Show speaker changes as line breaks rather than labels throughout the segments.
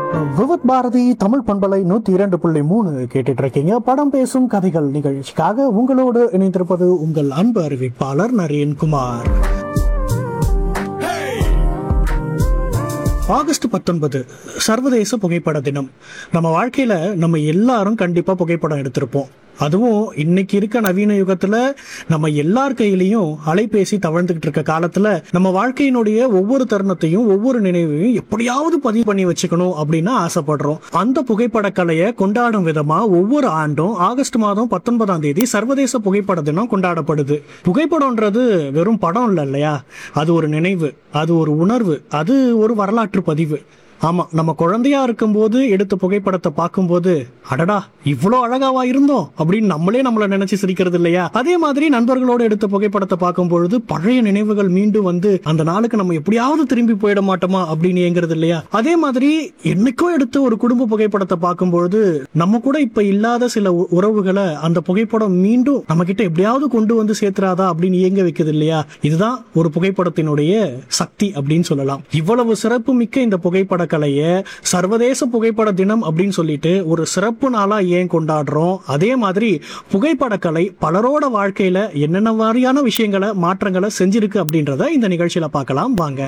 விவத் பாரதி தமிழ் பண்பலை நூத்தி இரண்டு புள்ளி மூணு கேட்டுட்டு இருக்கீங்க படம் பேசும் கதைகள் நிகழ்ச்சிக்காக உங்களோடு இணைந்திருப்பது உங்கள் அன்பு அறிவிப்பாளர் நரேன்குமார் ஆகஸ்ட் பத்தொன்பது சர்வதேச புகைப்பட தினம் நம்ம வாழ்க்கையில நம்ம எல்லாரும் கண்டிப்பா புகைப்படம் எடுத்திருப்போம் அதுவும் இன்னைக்கு இருக்க நவீன யுகத்துல நம்ம எல்லார் கையிலையும் அலைபேசி தவழ்ந்துகிட்டு இருக்க காலத்துல நம்ம வாழ்க்கையினுடைய ஒவ்வொரு தருணத்தையும் ஒவ்வொரு நினைவையும் எப்படியாவது பதிவு பண்ணி வச்சுக்கணும் அப்படின்னு ஆசைப்படுறோம் அந்த புகைப்பட கலையை கொண்டாடும் விதமா ஒவ்வொரு ஆண்டும் ஆகஸ்ட் மாதம் பத்தொன்பதாம் தேதி சர்வதேச புகைப்பட தினம் கொண்டாடப்படுது புகைப்படம்ன்றது வெறும் படம் இல்லை இல்லையா அது ஒரு நினைவு அது ஒரு உணர்வு அது ஒரு வரலாற்று பதிவு ஆமா நம்ம குழந்தையா இருக்கும்போது எடுத்த புகைப்படத்தை பார்க்கும்போது அடடா இவ்வளோ அழகாவா இருந்தோம் அப்படின்னு நம்மளே நம்மள நினைச்சு சிரிக்கிறது இல்லையா அதே மாதிரி நண்பர்களோடு எடுத்த புகைப்படத்தை பார்க்கும் பொழுது பழைய நினைவுகள் மீண்டும் வந்து அந்த நாளுக்கு நம்ம எப்படியாவது திரும்பி போயிட மாட்டோமா அப்படின்னு ஏங்குறது இல்லையா அதே மாதிரி என்னைக்கோ எடுத்த ஒரு குடும்ப புகைப்படத்தை பார்க்கும்பொழுது நம்ம கூட இப்ப இல்லாத சில உ- உறவுகளை அந்த புகைப்படம் மீண்டும் நம்ம கிட்ட எப்படியாவது கொண்டு வந்து சேர்த்துறாதா அப்படின்னு இயங்க வைக்குது இல்லையா இதுதான் ஒரு புகைப்படத்தினுடைய சக்தி அப்படின்னு சொல்லலாம் இவ்வளவு சிறப்பு மிக்க இந்த புகைப்பட கலையை சர்வதேச புகைப்பட தினம் அப்படின்னு சொல்லிட்டு ஒரு சிறப்பு நாளா ஏன் கொண்டாடுறோம் அதே மாதிரி புகைப்பட கலை பலரோட வாழ்க்கையில என்னென்ன மாதிரியான விஷயங்களை மாற்றங்களை செஞ்சிருக்கு அப்படின்றத இந்த நிகழ்ச்சியில பார்க்கலாம் வாங்க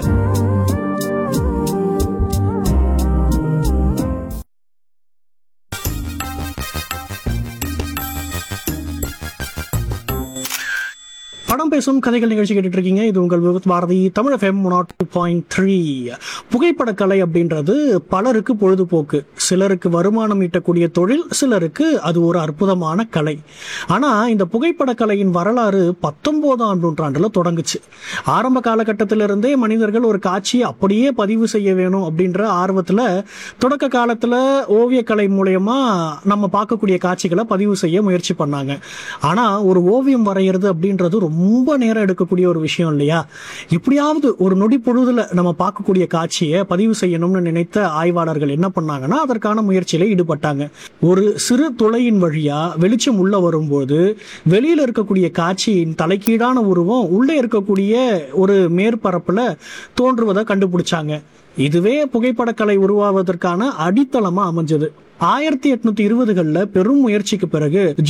படம் பேசும் கதைகள் நிகழ்ச்சி கேட்டுட்டு இருக்கீங்க இது உங்கள் Vividh Bharati Tamil FM nought two point three புகைப்படக்கலை அப்படின்றது பலருக்கு பொழுதுபோக்கு சிலருக்கு வருமானம் ஈட்டக்கூடிய தொழில் சிலருக்கு அது ஒரு அற்புதமான கலை ஆனா இந்த புகைப்படக்கலையின் வரலாறு பத்தொன்பதாம் நூற்றாண்டுல தொடங்குச்சு ஆரம்ப காலகட்டத்திலிருந்தே மனிதர்கள் ஒரு காட்சியை அப்படியே பதிவு செய்ய வேணும் அப்படின்ற ஆர்வத்துல தொடக்க காலத்துல ஓவியக்கலை மூலயமா நம்ம பார்க்கக்கூடிய காட்சிகளை பதிவு செய்ய முயற்சி பண்ணாங்க ஆனா ஒரு ஓவியம் வரைகிறது அப்படின்றது ரொம்ப நேரம் எடுக்கக்கூடிய ஒரு விஷயம் இல்லையா எப்படியாவது ஒரு நொடி பொழுதுல நம்ம பார்க்கக்கூடிய காட்சியை பதிவு செய்யணும்னு நினைத்த ஆய்வாளர்கள் என்ன பண்ணாங்கன்னா அதற்கான முயற்சியில ஈடுபட்டாங்க ஒரு சிறு துளையின் வழியா வெளிச்சம் உள்ள வரும்போது வெளியில இருக்கக்கூடிய காட்சியின் தலைக்கீழான உருவம் உள்ளே இருக்கக்கூடிய ஒரு மேற்பரப்புல தோன்றுவதை கண்டுபிடிச்சாங்க இதுவே புகைப்படக்கலை உருவாவதற்கான அடித்தளமா அமைஞ்சது ஆயிரத்தி எட்நூத்தி இருபதுகள்ல பெரும் முயற்சிக்கு பிறகு